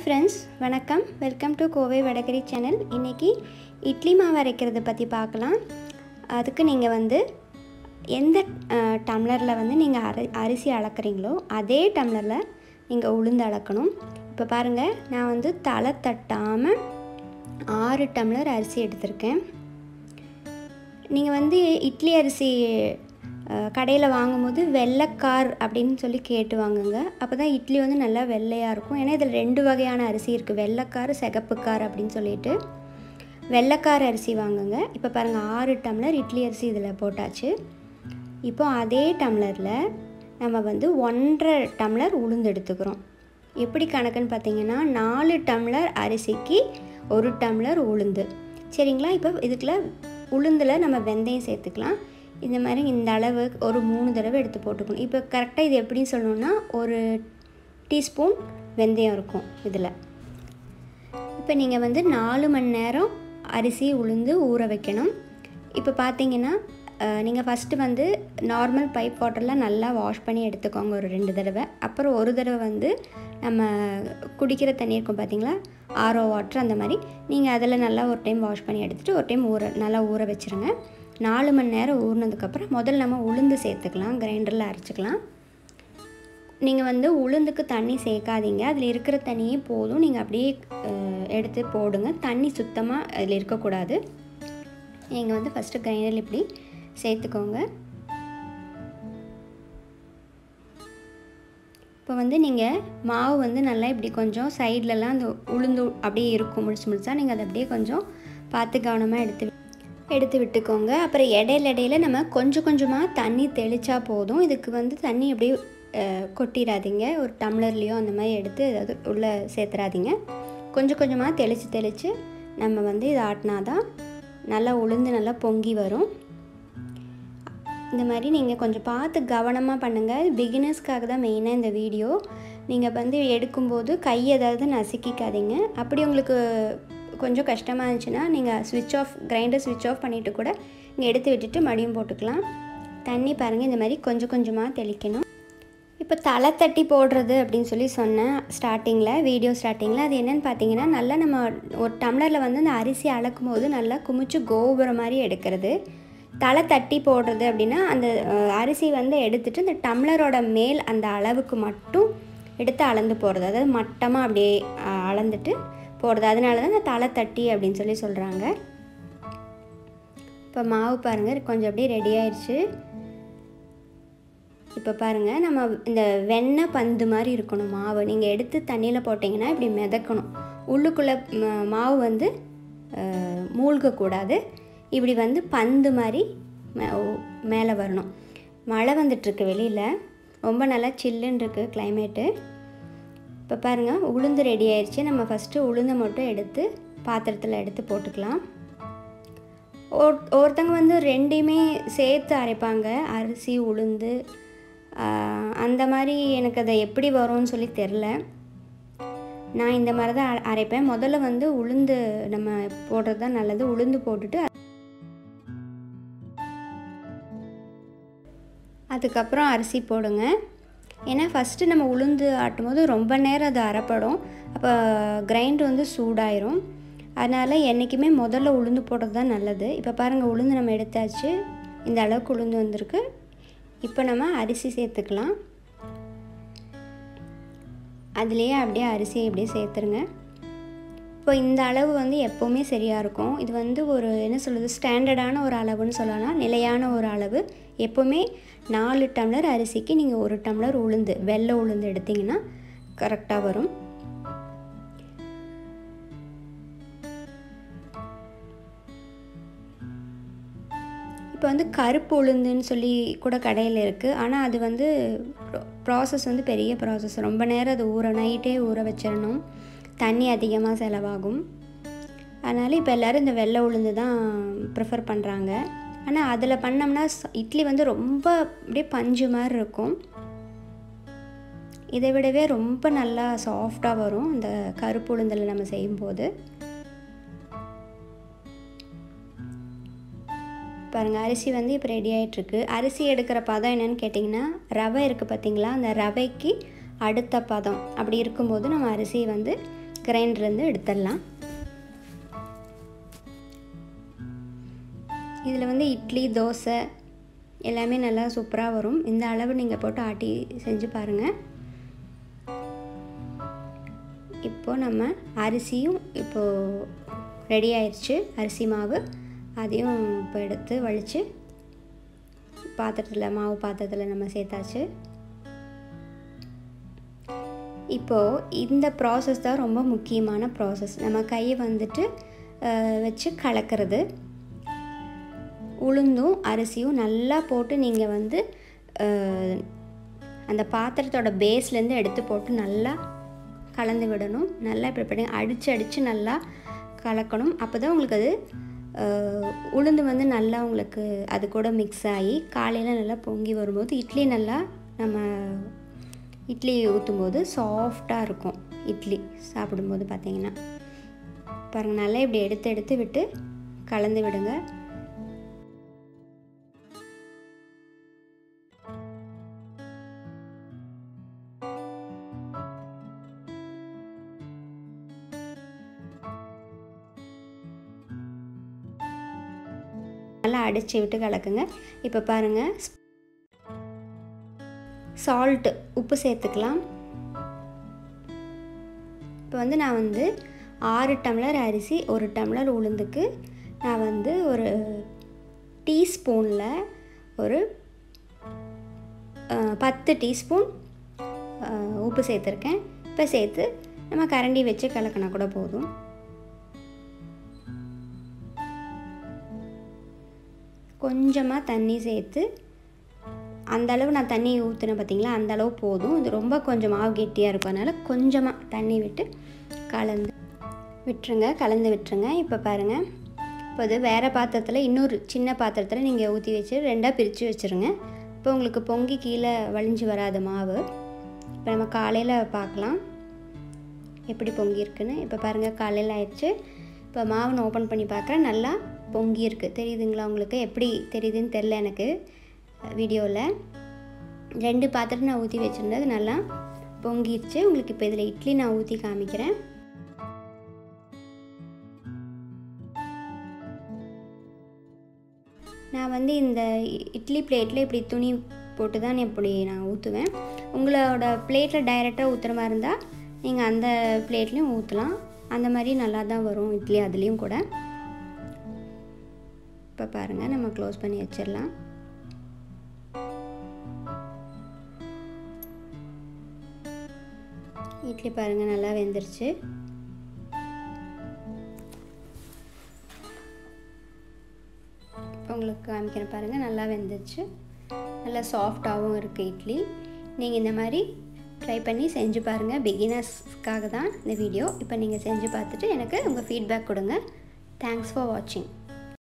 friends வணக்கம் welcome to Kovai Vadakari channel இன்றைக்கி இட்லி மாவு அரைக்கிறத பற்றி பார்க்கலாம் அதுக்கு நீங்கள் வந்து எந்த டம்ளரில் வந்து நீங்கள் அரி அரிசி அளக்குறீங்களோ அதே டம்ளரில் நீங்கள் உளுந்து அளக்கணும் இப்போ பாருங்கள் நான் வந்து தலை தட்டாமல் ஆறு டம்ளர் அரிசி எடுத்திருக்கேன் நீங்கள் வந்து இட்லி அரிசி கடையில் வாங்கும்போது வெள்ளைக்கார் அப்படின்னு சொல்லி கேட்டு வாங்குங்க அப்போ தான் இட்லி வந்து நல்லா வெள்ளையாக இருக்கும் ஏன்னா இதில் ரெண்டு வகையான அரிசி இருக்குது வெள்ளைக்கார் சிகப்புக்கார் அப்படின்னு சொல்லிட்டு வெள்ளைக்கார் அரிசி வாங்குங்க இப்போ பாருங்கள் ஆறு டம்ளர் இட்லி அரிசி இதில் போட்டாச்சு இப்போ அதே டம்ளரில் நம்ம வந்து ஒன்றரை டம்ளர் உளுந்து எடுத்துக்கிறோம் எப்படி கணக்குன்னு பார்த்தீங்கன்னா நாலு டம்ளர் அரிசிக்கு ஒரு டம்ளர் உளுந்து சரிங்களா இப்போ இதுக்குள்ள உளுந்தில் நம்ம வெந்தயம் சேர்த்துக்கலாம் இந்த மாதிரி இந்த அளவு ஒரு மூணு தடவை எடுத்து போட்டுக்கணும் இப்போ கரெக்டாக இது எப்படின்னு சொல்லணுன்னா ஒரு டீஸ்பூன் வெந்தயம் இருக்கும் இதில் இப்போ நீங்கள் வந்து நாலு மணி நேரம் அரிசி உளுந்து ஊற வைக்கணும் இப்போ பார்த்தீங்கன்னா நீங்கள் ஃபஸ்ட்டு வந்து நார்மல் பைப் வாட்டரில் நல்லா வாஷ் பண்ணி எடுத்துக்கோங்க ஒரு ரெண்டு தடவை அப்புறம் ஒரு தடவை வந்து நம்ம குடிக்கிற தண்ணி இருக்கும் பார்த்தீங்களா ஆரோ வாட்டர் அந்த மாதிரி நீங்கள் அதில் நல்லா ஒரு டைம் வாஷ் பண்ணி எடுத்துகிட்டு ஒரு டைம் ஊற நல்லா ஊற வச்சுருங்க நாலு மணி நேரம் ஊறினதுக்கப்புறம் முதல்ல நம்ம உளுந்து சேர்த்துக்கலாம் கிரைண்டரில் அரைச்சிக்கலாம் நீங்கள் வந்து உளுந்துக்கு தண்ணி சேர்க்காதீங்க அதில் இருக்கிற தண்ணியே போதும் நீங்கள் அப்படியே எடுத்து போடுங்க தண்ணி சுத்தமாக அதில் இருக்கக்கூடாது நீங்கள் வந்து ஃபஸ்ட்டு கிரைண்டரில் இப்படி சேர்த்துக்கோங்க இப்போ வந்து நீங்கள் மாவு வந்து நல்லா இப்படி கொஞ்சம் சைட்லலாம் அந்த உளுந்து அப்படியே இருக்கும் முடிச்சு முடிச்சா நீங்கள் அதை அப்படியே கொஞ்சம் பார்த்து கவனமாக எடுத்து எடுத்து விட்டுக்கோங்க அப்புறம் இடையில இடையில நம்ம கொஞ்சம் கொஞ்சமாக தண்ணி தெளித்தா போதும் இதுக்கு வந்து தண்ணி அப்படியே கொட்டிடாதீங்க ஒரு டம்ளர்லேயோ அந்த மாதிரி எடுத்து ஏதாவது உள்ளே சேர்த்துறாதீங்க கொஞ்சம் கொஞ்சமாக தெளித்து தெளித்து நம்ம வந்து இதை ஆட்டினா தான் நல்லா உளுந்து நல்லா பொங்கி வரும் இந்த மாதிரி நீங்கள் கொஞ்சம் பார்த்து கவனமாக பண்ணுங்கள் பிகினர்ஸ்க்காக தான் மெயினாக இந்த வீடியோ நீங்கள் வந்து எடுக்கும்போது கை ஏதாவது நசுக்கிக்காதீங்க அப்படி உங்களுக்கு கொஞ்சம் கஷ்டமாக இருந்துச்சுன்னா நீங்கள் ஸ்விட்ச் ஆஃப் கிரைண்டர் ஸ்விட்ச் ஆஃப் பண்ணிவிட்டு கூட நீங்கள் எடுத்து விட்டுட்டு மடியும் போட்டுக்கலாம் தண்ணி பாருங்கள் இந்த மாதிரி கொஞ்சம் கொஞ்சமாக தெளிக்கணும் இப்போ தலை தட்டி போடுறது அப்படின்னு சொல்லி சொன்னேன் ஸ்டார்டிங்கில் வீடியோ ஸ்டார்டிங்கில் அது என்னென்னு பார்த்தீங்கன்னா நல்லா நம்ம ஒரு டம்ளரில் வந்து அந்த அரிசி அளக்கும் போது நல்லா குமிச்சு கோபுரம் மாதிரி எடுக்கிறது தலை தட்டி போடுறது அப்படின்னா அந்த அரிசி வந்து எடுத்துகிட்டு இந்த டம்ளரோட மேல் அந்த அளவுக்கு மட்டும் எடுத்து அளந்து போடுறது அதாவது மட்டமாக அப்படியே அளந்துட்டு போடுறது அதனால தான் இந்த தலை தட்டி அப்படின்னு சொல்லி சொல்கிறாங்க இப்போ மாவு பாருங்கள் கொஞ்சம் அப்படியே ரெடி ஆயிடுச்சு இப்போ பாருங்கள் நம்ம இந்த வெண்ணெய் பந்து மாதிரி இருக்கணும் மாவு நீங்கள் எடுத்து தண்ணியில் போட்டிங்கன்னா இப்படி மிதக்கணும் உள்ளுக்குள்ளே மாவு வந்து மூழ்கக்கூடாது இப்படி வந்து பந்து மாதிரி மேலே வரணும் மழை வந்துட்டுருக்கு வெளியில் ரொம்ப நல்லா சில்லுன்னு இருக்குது கிளைமேட்டு இப்போ பாருங்கள் உளுந்து ரெடி ஆயிடுச்சு நம்ம ஃபஸ்ட்டு உளுந்தை மட்டும் எடுத்து பாத்திரத்தில் எடுத்து போட்டுக்கலாம் ஒருத்தங்க வந்து ரெண்டையுமே சேர்த்து அரைப்பாங்க அரிசி உளுந்து அந்த மாதிரி எனக்கு அதை எப்படி வரும்னு சொல்லி தெரில நான் இந்த மாதிரி தான் அரைப்பேன் முதல்ல வந்து உளுந்து நம்ம போடுறது தான் நல்லது உளுந்து போட்டுட்டு அதுக்கப்புறம் அரிசி போடுங்க ஏன்னா ஃபஸ்ட்டு நம்ம உளுந்து ஆட்டும் போது ரொம்ப நேரம் அது அரைப்படும் அப்போ கிரைண்ட் வந்து சூடாயிரும் அதனால் என்றைக்குமே முதல்ல உளுந்து போடுறது தான் நல்லது இப்போ பாருங்கள் உளுந்து நம்ம எடுத்தாச்சு இந்த அளவுக்கு உளுந்து வந்திருக்கு இப்போ நம்ம அரிசி சேர்த்துக்கலாம் அதுலேயே அப்படியே அரிசியை அப்படியே சேர்த்துருங்க இப்போ இந்த அளவு வந்து எப்போவுமே சரியாக இருக்கும் இது வந்து ஒரு என்ன சொல்கிறது ஸ்டாண்டர்டான ஒரு அளவுன்னு சொல்லலாம் நிலையான ஒரு அளவு எப்போவுமே நாலு டம்ளர் அரிசிக்கு நீங்கள் ஒரு டம்ளர் உளுந்து வெள்ளை உளுந்து எடுத்திங்கன்னா கரெக்டாக வரும் இப்போ வந்து கருப்பு உளுந்துன்னு சொல்லி கூட கடையில் இருக்குது ஆனால் அது வந்து ப்ராசஸ் வந்து பெரிய ப்ராசஸ் ரொம்ப நேரம் அது ஊற நைட்டே ஊற வச்சிடணும் தண்ணி அதிகமாக செலவாகும் அதனால் இப்போ எல்லோரும் இந்த வெள்ளை உளுந்து தான் ப்ரிஃபர் பண்ணுறாங்க ஆனால் அதில் பண்ணோம்னா இட்லி வந்து ரொம்ப அப்படியே பஞ்சு மாதிரி இருக்கும் இதை விடவே ரொம்ப நல்லா சாஃப்டாக வரும் இந்த கருப்பு உளுந்தில் நம்ம செய்யும்போது பாருங்கள் அரிசி வந்து இப்போ ரெடி ஆகிட்டுருக்கு அரிசி எடுக்கிற பதம் என்னென்னு கேட்டிங்கன்னா ரவை இருக்குது பார்த்திங்களா அந்த ரவைக்கு அடுத்த பதம் அப்படி இருக்கும்போது நம்ம அரிசியை வந்து கிரைண்டர்லேருந்து எடுத்துடலாம் இதில் வந்து இட்லி தோசை எல்லாமே நல்லா சூப்பராக வரும் இந்த அளவு நீங்கள் போட்டு ஆட்டி செஞ்சு பாருங்கள் இப்போது நம்ம அரிசியும் இப்போது ரெடி ஆயிடுச்சு அரிசி மாவு அதையும் இப்போ எடுத்து வலித்து பாத்திரத்தில் மாவு பாத்திரத்தில் நம்ம சேர்த்தாச்சு இப்போது இந்த ப்ராசஸ் தான் ரொம்ப முக்கியமான ப்ராசஸ் நம்ம கையை வந்துட்டு வச்சு கலக்கிறது உளுந்தும் அரிசியும் நல்லா போட்டு நீங்கள் வந்து அந்த பாத்திரத்தோட பேஸ்லேருந்து எடுத்து போட்டு நல்லா கலந்து விடணும் நல்லா இப்படி பண்ணி அடித்து அடித்து நல்லா கலக்கணும் அப்போ தான் உங்களுக்கு அது உளுந்து வந்து நல்லா உங்களுக்கு அது கூட மிக்ஸ் ஆகி காலையில் நல்லா பொங்கி வரும்போது இட்லி நல்லா நம்ம இட்லி ஊற்றும்போது சாஃப்டாக இருக்கும் இட்லி சாப்பிடும்போது பார்த்திங்கன்னா பாருங்கள் நல்லா இப்படி எடுத்து எடுத்து விட்டு கலந்து விடுங்க நல்லா அடித்து விட்டு கலக்குங்க இப்போ பாருங்கள் சால்ட்டு உப்பு சேர்த்துக்கலாம் இப்போ வந்து நான் வந்து ஆறு டம்ளர் அரிசி ஒரு டம்ளர் உளுந்துக்கு நான் வந்து ஒரு டீஸ்பூனில் ஒரு பத்து டீஸ்பூன் உப்பு சேர்த்துருக்கேன் இப்போ சேர்த்து நம்ம கரண்டி வச்சு கலக்கினா கூட போதும் கொஞ்சமாக தண்ணி சேர்த்து அந்த அளவு நான் தண்ணி ஊற்றினேன் பார்த்தீங்களா அந்த அளவு போதும் இது ரொம்ப கொஞ்சம் மாவு கெட்டியாக இருக்கும் அதனால் கொஞ்சமாக தண்ணி விட்டு கலந்து விட்டுருங்க கலந்து விட்டுருங்க இப்போ பாருங்கள் இப்போ இது வேறு பாத்திரத்தில் இன்னொரு சின்ன பாத்திரத்தில் நீங்கள் ஊற்றி வச்சு ரெண்டாக பிரித்து வச்சுருங்க இப்போ உங்களுக்கு பொங்கி கீழே வலிஞ்சு வராத மாவு இப்போ நம்ம காலையில் பார்க்கலாம் எப்படி பொங்கி இருக்குன்னு இப்போ பாருங்கள் காலையில் ஆயிடுச்சு இப்போ மாவு ஓப்பன் பண்ணி பார்க்குறேன் நல்லா பொங்கி இருக்குது தெரியுதுங்களா உங்களுக்கு எப்படி தெரியுதுன்னு தெரில எனக்கு வீடியோவில் ரெண்டு பாத்திரம் நான் ஊற்றி வச்சுருந்தது நல்லா பொங்கிடுச்சு உங்களுக்கு இப்போ இதில் இட்லி நான் ஊற்றி காமிக்கிறேன் நான் வந்து இந்த இட்லி பிளேட்டில் இப்படி துணி போட்டு தான் இப்படி நான் ஊற்றுவேன் உங்களோட பிளேட்டில் டைரெக்டாக ஊற்றுற மாதிரி இருந்தால் நீங்கள் அந்த பிளேட்லேயும் ஊற்றலாம் அந்த மாதிரி நல்லா தான் வரும் இட்லி அதுலேயும் கூட இப்போ பாருங்கள் நம்ம க்ளோஸ் பண்ணி வச்சிடலாம் இட்லி பாருங்கள் நல்லா வெந்துருச்சு உங்களுக்கு காமிக்கிறேன் பாருங்கள் நல்லா வெந்துருச்சு நல்லா சாஃப்டாகவும் இருக்குது இட்லி நீங்கள் இந்த மாதிரி ட்ரை பண்ணி செஞ்சு பாருங்கள் பிகினர்ஸ்க்காக தான் இந்த வீடியோ இப்போ நீங்கள் செஞ்சு பார்த்துட்டு எனக்கு உங்கள் ஃபீட்பேக் கொடுங்க தேங்க்ஸ் ஃபார் வாட்சிங்